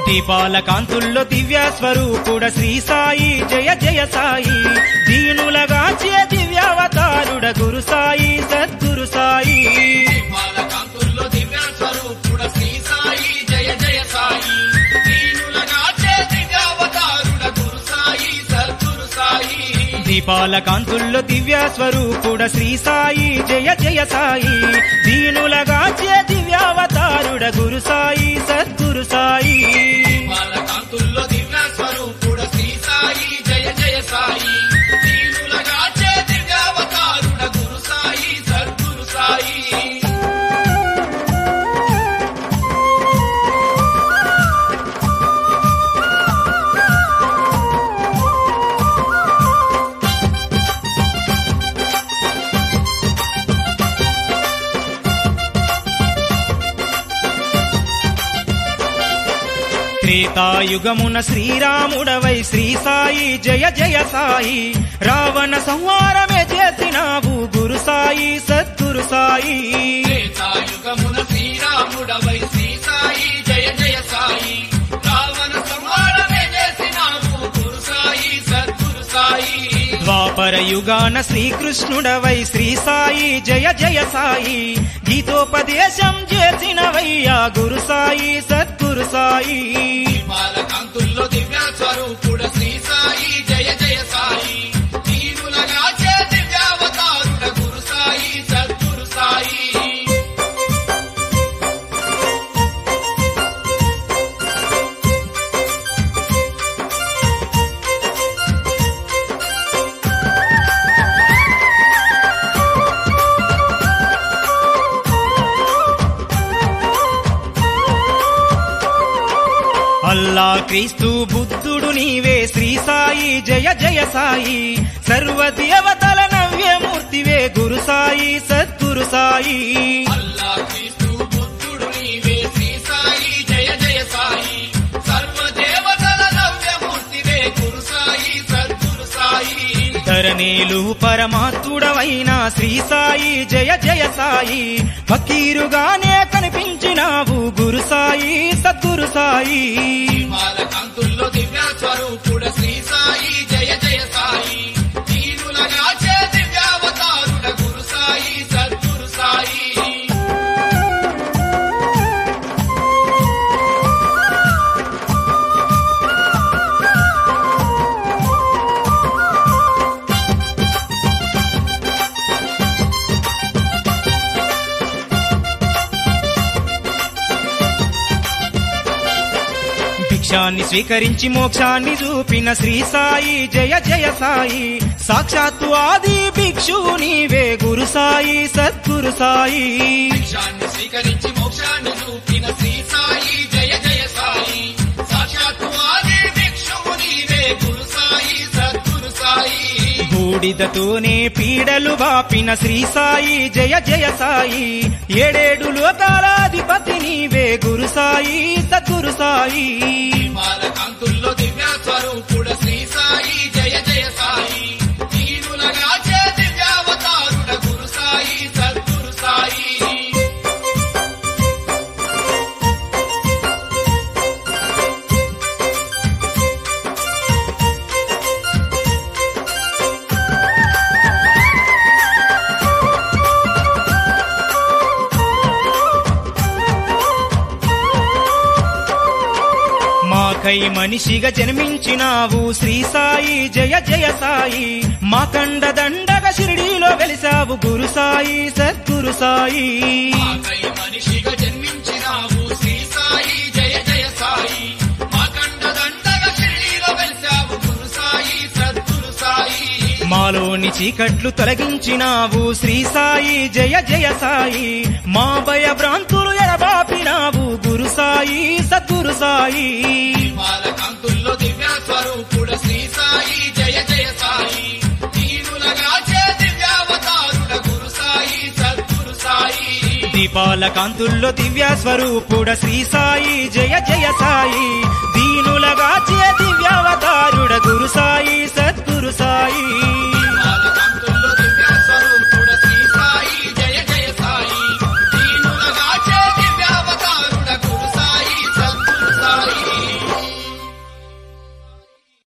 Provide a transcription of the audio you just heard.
దీపాల కాంతుల్లో దివ్య స్వరూపుడ శ్రీ సాయి జయ జయ సాయి దీనులగా చే దివ్యావతారుడ గురు సాయి సద్గురు సాయి దీపాల కాంతుల్లో దివ్య స్వరూపుడ శ్రీ సాయి జయ జయ సాయి దీనులగా చే దివ్యావతారుడ గురు సాయి సద్గురు సాయి దీపాల కాంతుల్లో దివ్య స్వరూపుడ శ్రీ సాయి జయ జయ సాయి దీనులగా చే దివ్యావతారుడ గురు సాయి సద్గురు సాయి దీపాల కాంతుల్లో దివ్య స్వరూపుడ శ్రీ సాయి జయ జయ సాయి దీనులగా చే దివ్యావతారుడ గురు సాయి సద్గురు సాయి త్రేతాయుగమున శ్రీరాముడవై శ్రీ సాయి జయ జయ సాయి రావణ సంహారమే చేసినావు గురు సాయి సద్గురు సాయి త్రేతాయుగమున శ్రీరాముడవై శ్రీ సాయి జయ జయ సాయి రావణ సంహారమే చేసినావు గురు సాయి సద్గురు సాయి ద్వాపర యుగాన శ్రీకృష్ణుడవై శ్రీ సాయి జయ జయ సాయి గీతోపదేశం చేసినవయ్యా గురు సాయి సద్గురు సాయి దీపాల కాంతుల్లో దివ్య స్వరూపుడ శ్రీ సాయి జయ జయ సాయి దీనులగా చే దివ్యావతారుడ గురు సాయి సద్గురు సాయి అల్లా క్రీస్తు బుద్ధుడు నీవే శ్రీ సాయి జయ జయ సాయి సర్వ దేవతల నవ్యమూర్తివే గురు సాయి సద్గురు సాయి అల్లా క్రీస్తు బుద్ధుడు నీవే శ్రీ సాయి జయ జయ సాయి సర్వ దేవతల నవ్యమూర్తివే గురు సాయి సద్గురు సాయి ధరణీలు పరమాత్ముడవైన శ్రీ సాయి జయ జయ సాయి ఫకీరుగానే కనిపించినావు గురు సాయి సద్గురు సాయి దీపాల కాంతుల్లో దివ్య స్వరూపుడ శ్రీ సాయి జయ జయ సాయి దీనులగా చే దివ్యావతారుడ గురు సాయి సద్గురు సాయి భిక్షాన్ని స్వీకరించి మోక్షాన్ని చూపిన శ్రీ సాయి జయ జయ సాయి సాక్షాత్తు ఆది భిక్షువు నీవే గురు సాయి సద్గురు సాయి భిక్షాన్ని స్వీకరించి మోక్షాన్ని చూపిన శ్రీ సాయి జయ జయ సాయి సాక్షాత్తు ఆది భిక్షువు నీవే గురు సాయి సద్గురు సాయి బూడిదతోనే పీడలు వాపిన శ్రీ సాయి జయ జయ సాయి ఏడేడు లోకాలాధిపతి నీవే గురు సాయి సద్గురు సాయి దీపాల కాంతుల్లో దివ్య స్వరూపుడ శ్రీ సాయి జయ జయ సాయి దీనులగా చే దివ్యావతారుడ గురు సాయి సద్గురు సాయి మాకై మనిషిగా జన్మించినావు శ్రీ సాయి జయ జయ సాయి మా కండ దండగ షిరిడీలో వెలిసావు గురు సాయి సద్గురు సాయి మాకై మనిషిగా జన్మించినావు శ్రీ సాయి జయ జయ సాయి మా కండ దండగా షిరిడీలో వెలిసావు గురు సాయి సద్గురు సాయి మాలోని చీకట్లు తొలగించినావు శ్రీ సాయి జయ జయ సాయి మా భయ భ్రాంతులు ఎడబాపినావు గురు సాయి సద్గురు సాయి దీపాల కాంతుల్లో దివ్య స్వరూపుడ శ్రీ సాయి జయ జయ సాయి దీనులగా చే దివ్యావతారుడ గురు సాయి సద్గురు సాయి దీపాల కాంతుల్లో దివ్య స్వరూపుడ శ్రీ సాయి జయ జయ సాయి దీనులగా చే దివ్యావతారుడ గురు సాయి సద్గురు